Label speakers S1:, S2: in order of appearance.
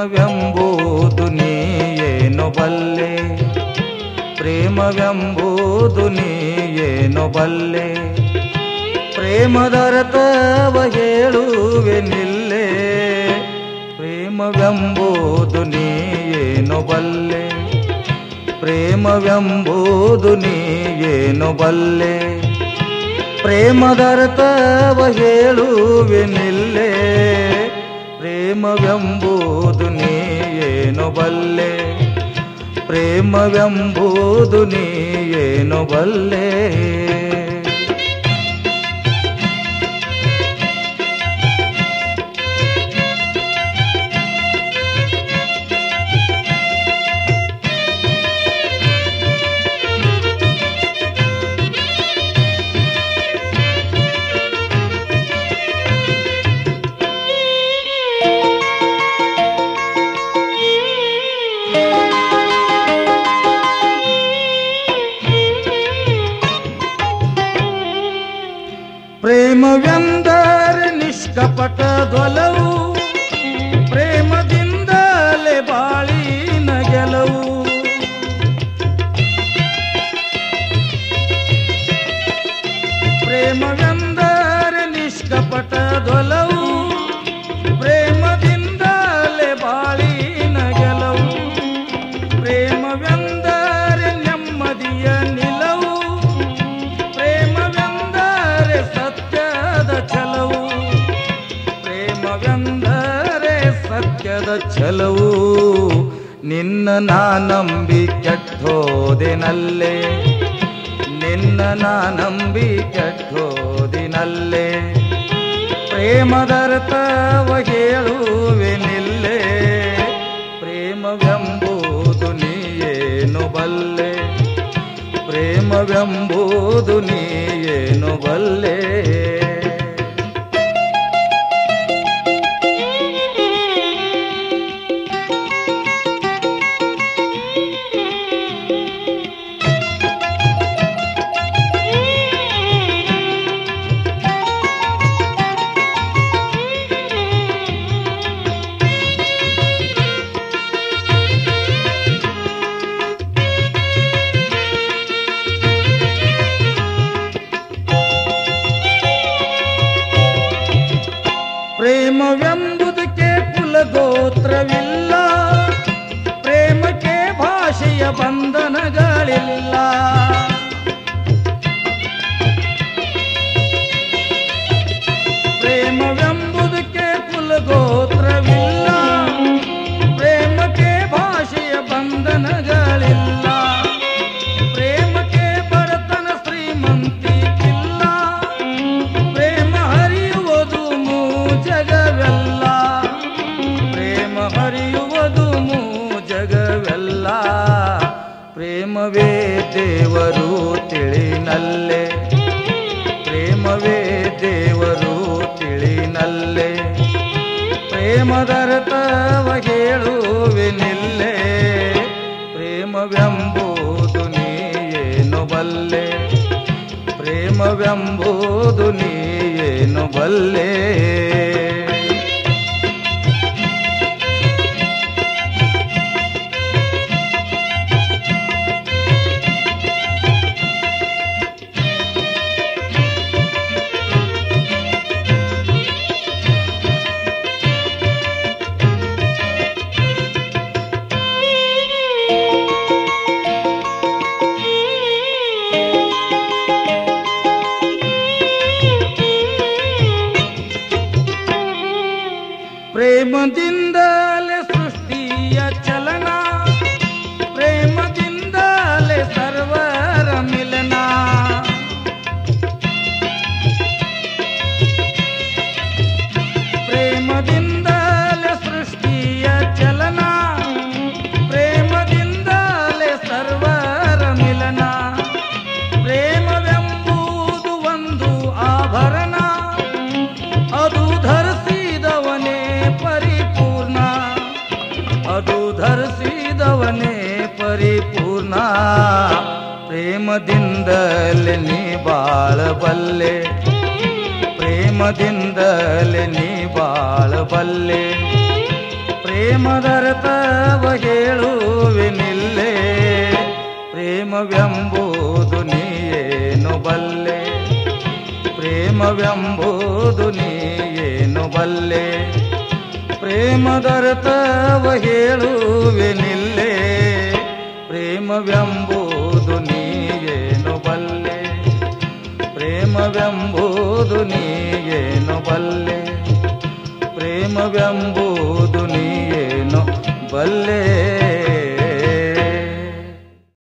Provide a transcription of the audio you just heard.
S1: ಪ್ರೇಮವೆಂಬುದು ನೀಯೇನು ಬಲ್ಲೆ ಪ್ರೇಮವೆಂಬುದು ನೀಯೇನು ಬಲ್ಲೆ ಪ್ರೇಮದರತವ ಹೇಳುವೆ ನಿಲ್ಲೆ ಪ್ರೇಮವೆಂಬುದು ನೀಯೇನು ಬಲ್ಲೆ ಪ್ರೇಮವೆಂಬುದು ನೀಯೇನು ಬಲ್ಲೆ ಪ್ರೇಮದರ್ಥವ ಹೇಳುವೆ ನಿಲ್ಲೆ ಪ್ರೇಮವೆಂಬುದು ನೀಯೇನು ಬಲ್ಲೆ ಪ್ರೇಮವೆಂಬುದು ನೀಯೇನು ಬಲ್ಲೆ ಪ್ರೇಮವೆಂದರೆ ನಿಷ್ಕಪಟದೊಲವು ಪ್ರೇಮದಿಂದಲೇ ಬಾಳಿನ ಗೆಲವು ಪ್ರೇಮವೆಂದರೆ ನಿಷ್ಕಪಟದೊಲವು ಪ್ರೇಮದಿಂದಲೇ ಬಾಳಿನ ಗೆಲವು ಪ್ರೇಮವೆಂದರೆ ನೆಮ್ಮದಿಯ ನಿಲವು ಪ್ರೇಮವೆಂದರೆ ಸತ್ಯದ ಛಲವು ಪ್ರೇಮವೆಂದರೆ ಸತ್ಯದ ಛಲವು ನಿನ್ನ ನಾ ನಂಬಿ ಕೆಟ್ಟೋದಿನಲ್ಲೇ ನಿನ್ನ ನಾ ನಂಬಿ ಕೆಟ್ಟೋದಿನಲ್ಲೇ ಪ್ರೇಮದರ್ಥವ ಹೇಳುವೆ ನಿಲ್ಲೆ ಪ್ರೇಮವೆಂಬುದು ನೀಯೇನು ಬಲ್ಲೆ ಪ್ರೇಮವೆಂಬುದು ನೀಯೇನು ಬಲ್ಲೆ ಪ್ರೇಮವೆಂಬುದಕ್ಕೆ ಕುಲಗೋತ್ರವಿಲ್ಲ ಪ್ರೇಮಕ್ಕೆ ಭಾಷೆಯ ಬಂಧನಗಳಿಲ್ಲ ಪ್ರೇಮವೆಂಬುದಕ್ಕೆ ಕುಲಗೋತ್ರವಿಲ್ಲ ಪ್ರೇಮಕ್ಕೆ ಭಾಷೆಯ ಬಂಧನಗಳಿಲ್ಲ ಪ್ರೇಮಕ್ಕೆ ಬಡತನ ಶ್ರೀಮಂತಿಕಿಲ್ಲ ಪ್ರೇಮ ಹರಿಯುವುದು ಮೂ ಜಗವೆಲ್ಲ ಪ್ರೇಮ ಹರಿಯುವುದು ಮೂ ಜಗವೆಲ್ಲ ಪ್ರೇಮವೇ ದೇವರು ತಿಳಿನಲ್ಲೇ ಪ್ರೇಮವೇ ದೇವರು ತಿಳಿನಲ್ಲೇ ಪ್ರೇಮದರ್ಥವ ಹೇಳುವೆ ನಿಲ್ಲೆ ಪ್ರೇಮವೆಂಬುದು ನೀಯೇನು ಬಲ್ಲೆ ಪ್ರೇಮವೆಂಬುದು ನೀಯೇನು ಬಲ್ಲೆ ಪ್ರೇಮದಿಂದಲೇ ಸೃಷ್ಟಿಯ ಚಲನ ಪ್ರೇಮದಿಂದಲೇ ಸರ್ವರ ಮಿಲನ ಪ್ರೇಮದಿಂದಲೇ ಸೃಷ್ಟಿಯ ಚಲನ ಪ್ರೇಮದಿಂದಲೇ ಸರ್ವರ ಮಿಲನ ಪ್ರೇಮವೆಂಬುದು ಒಂದು ಆಭರಣ ಅದು ಧರಿಸಿದವನೇ ಪರಿಪೂರ್ಣ ಅದು ಧರಿಸಿದವನೇ ಪರಿಪೂರ್ಣ ಪ್ರೇಮದಿಂದಲೇ ನೀ ಬಾಳಬಲ್ಲೆ ಪ್ರೇಮದಿಂದಲೇ ನೀ ಬಾಳಬಲ್ಲೆ ಪ್ರೇಮದರ್ಥವ ಹೇಳುವೆನಿಲ್ಲೇ ಪ್ರೇಮವೆಂಬುದು ನೀಯೇನು ಬಲ್ಲೆ ಪ್ರೇಮವೆಂಬುದು ನೀಯೇನು ಬಲ್ಲೆ ಪ್ರೇಮದರ್ಥವ ಹೇಳುವೆನಿಲ್ಲೇ ಪ್ರೇಮವೆಂಬುದು ನೀಯೇನು ಬಲ್ಲೆ ಪ್ರೇಮವೆಂಬುದು ನೀಯೇನು ಬಲ್ಲೆ ಪ್ರೇಮವೆಂಬುದು